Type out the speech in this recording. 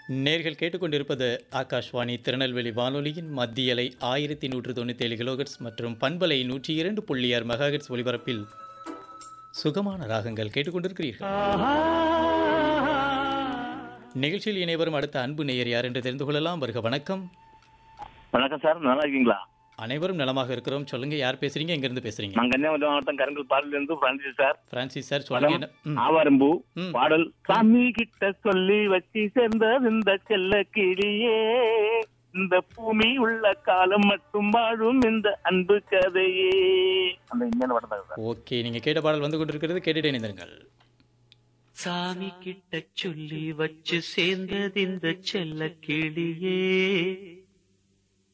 நேர்கள் கேட்டுக்கொண்டிருப்பது ஆகாஷ்வாணி திருநெல்வேலி வானொலியின் மத்தியலை ஆயிரத்தி நூற்று தொண்ணூற்றி ஏழு கிலோகட்ஸ் மற்றும் பண்பலை நூற்றி இரண்டு புள்ளி ஆறு மெகாஹெட்ஸ் ஒலிபரப்பில் சுகமான ராகங்கள் கேட்டுக்கொண்டிருக்கிறீர்கள் நிகழ்ச்சியில் இணைவரும் அடுத்த அன்பு நேயர் யார் என்று தெரிந்து கொள்ளலாம் வருக வணக்கம் வணக்கம் சார் நல்லா இருக்கீங்களா அனைவரும் நலமாக இருக்கிறோம் சொல்லுங்க யார் பேசுறீங்க எங்கிருந்து பேசுறீங்க நான் கன்னியாகுமரி மாவட்டம் கருங்கல் பாடல இருந்து பிரான்சிஸ் சார் பிரான்சிஸ் சார் சொல்லுங்க என்ன ம், ஆவாரம்பூ ம். பாடல் சாமி கிட்ட சொல்லி வச்சு சேர்ந்தது இந்த செல்ல கிளியே இந்த பூமி உள்ள காலம் மட்டும் வாழும் இந்த அன்பு கதையே அந்த இந்தியன் படம் தான் சார் ஓகே நீங்க கேட்ட பாடல் வந்து கொண்டிருக்கிறது கேட்டுட்டு இணைந்திருங்கள் சாமி கிட்ட சொல்லி வச்சு சேர்ந்தது இந்த செல்ல கிளியே